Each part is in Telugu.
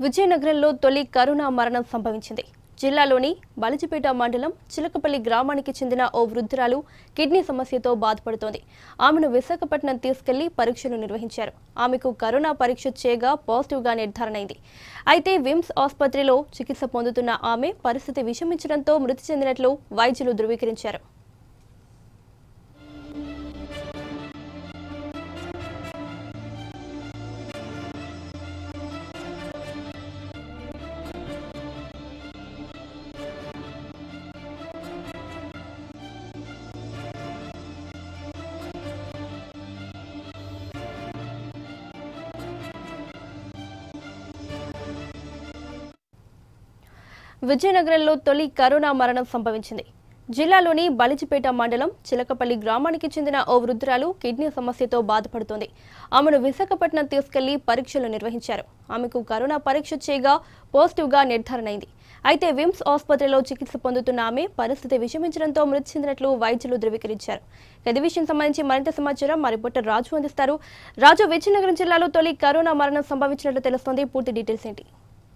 విజయనగరంలో తొలి కరోనా మరణం సంభవించింది జిల్లాలోని బలిజిపేట మండలం చిలకపల్లి గ్రామానికి చెందిన ఓ వృద్ధురాలు కిడ్నీ సమస్యతో బాధపడుతోంది ఆమెను విశాఖపట్నం తీసుకెళ్లి పరీక్షలు నిర్వహించారు ఆమెకు కరోనా పరీక్ష చేయగా పాజిటివ్గా నిర్ధారణ అయింది అయితే విమ్స్ ఆసుపత్రిలో చికిత్స పొందుతున్న ఆమె పరిస్థితి విషమించడంతో మృతి చెందినట్లు వైద్యులు ధృవీకరించారు విజయనగరంలో తొలి కరోనా మరణం సంభవించింది జిల్లాలోని బలిజిపేట మండలం చిలకపల్లి గ్రామానికి చెందిన ఓ వృద్ధురాలు కిడ్నీ సమస్యతో బాధపడుతోంది ఆమెను విశాఖపట్నం తీసుకెళ్లి పరీక్షలు నిర్వహించారు ఆమెకు కరోనా పరీక్ష చేయగా పాజిటివ్గా నిర్ధారణ అయింది అయితే విమ్స్ ఆసుపత్రిలో చికిత్స పొందుతున్న ఆమె పరిస్థితి విషమించడంతో మృతి చెందినట్లు వైద్యులు ధృవీకరించారు ఇదే విషయం సంబంధించి మరింత సమాచారం మా రిపోర్టర్ రాజు అందిస్తారు రాజు విజయనగరం జిల్లాలో తొలి కరోనా మరణం సంభవించినట్లు తెలుస్తోంది పూర్తి డీటెయిల్స్ ఏంటి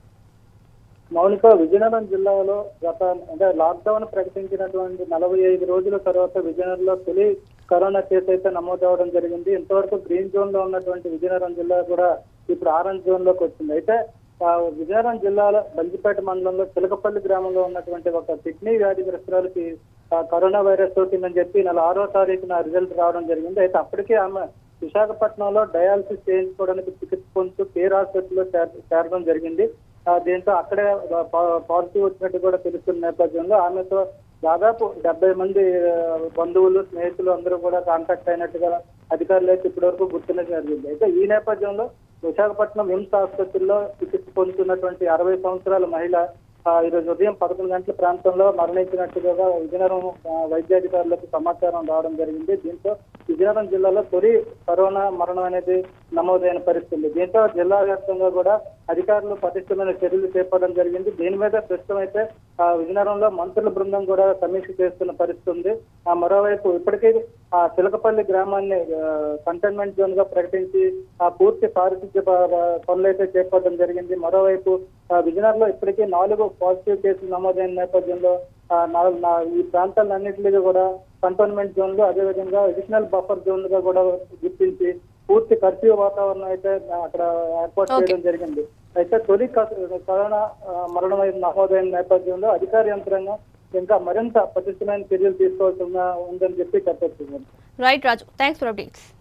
మౌనిక విజయనగరం జిల్లాలో గత అంటే లాక్డౌన్ ప్రకటించినటువంటి నలభై ఐదు రోజుల తర్వాత విజయనగరంలో తొలి కరోనా కేసు అయితే నమోదవడం జరిగింది ఇంతవరకు గ్రీన్ జోన్ లో ఉన్నటువంటి విజయనగరం జిల్లా కూడా ఇప్పుడు ఆరెంజ్ జోన్ లోకి వచ్చింది అయితే ఆ, విజయనగరం జిల్లాలో బంజిపేట మండలంలో చిలకపల్లి గ్రామంలో ఉన్నటువంటి ఒక కిడ్నీ వ్యాధిగ్రస్తురాలకి ఆ, కరోనా వైరస్ సోకిందని చెప్పి నెల ఆరో తారీఖున రిజల్ట్ రావడం జరిగింది అయితే అప్పటికే ఆమె విశాఖపట్నంలో డయాలసిస్ చేయించుకోవడానికి చికిత్స పొందుతూ కేర్ హాస్పిటల్లో చేర- చేరడం జరిగింది ఆ, దీంతో అక్కడే పా- పాజిటివ్ వచ్చినట్టు కూడా తెలుస్తున్న నేపథ్యంలో ఆమెతో దాదాపు డెబ్బై మంది ఆ, బంధువులు స్నేహితులు అందరూ కూడా కాంటాక్ట్ అయినట్టుగా అధికారులు అయితే ఇప్పటి వరకు గుర్తున్నది జరిగింది అయితే ఈ నేపథ్యంలో విశాఖపట్నం విమ్స్ ఆసుపత్రిలో చికిత్స పొందుతున్నటువంటి అరవై సంవత్సరాల మహిళ ఆ, ఈ రోజు ఉదయం పదకొండు గంటల ప్రాంతంలో మరణించినట్టుగా విజయనగరం ఆ, వైద్యాధికారులకు సమాచారం రావడం జరిగింది దీంతో విజయనగరం జిల్లాలో తొలి కరోనా మరణం అనేది నమోదైన పరిస్థితి ఉంది. దీంతో జిల్లా వ్యాప్తంగా కూడా అధికారులు పటిష్టమైన చర్యలు చేపట్టడం జరిగింది దీని మీద ప్రస్తుతం అయితే ఆ, విజయనగరంలో మంత్రుల బృందం కూడా సమీక్ష చేస్తున్న పరిస్థితి ఉంది ఆ మరోవైపు ఇప్పటికే ఆ చిలకపల్లి గ్రామాన్ని కంటైన్మెంట్ జోన్ గా ప్రకటించి ఆ పూర్తి పారిశుద్ధ్య ప- ప- పనులు అయితే చేపట్టడం జరిగింది మరోవైపు ఆ, విజయనగరంలో ఇప్పటికే నాలుగు పాజిటివ్ కేసులు నమోదైన నేపథ్యంలో ఆ, నా- నా- ఈ ప్రాంతాలన్నింటినీ కూడా కంటోన్మెంట్ జోన్లు అదేవిధంగా అడిషనల్ బఫర్ జోన్ గా కూడా గుర్తించి పూర్తి కర్ఫ్యూ వాతావరణం అయితే అక్కడ ఏర్పాటు Okay. చేయడం జరిగింది అయితే తొలి క- కరోనా ఆ, మరణం అయిన నమోదైన నేపథ్యంలో అధికార యంత్రాంగం ఇంకా మరింత పటిష్టమైన చర్యలు తీసుకోవాల్సి ఉన్న- ఉందని చెప్పి చెప్పొచ్చు right Raju thanks for updates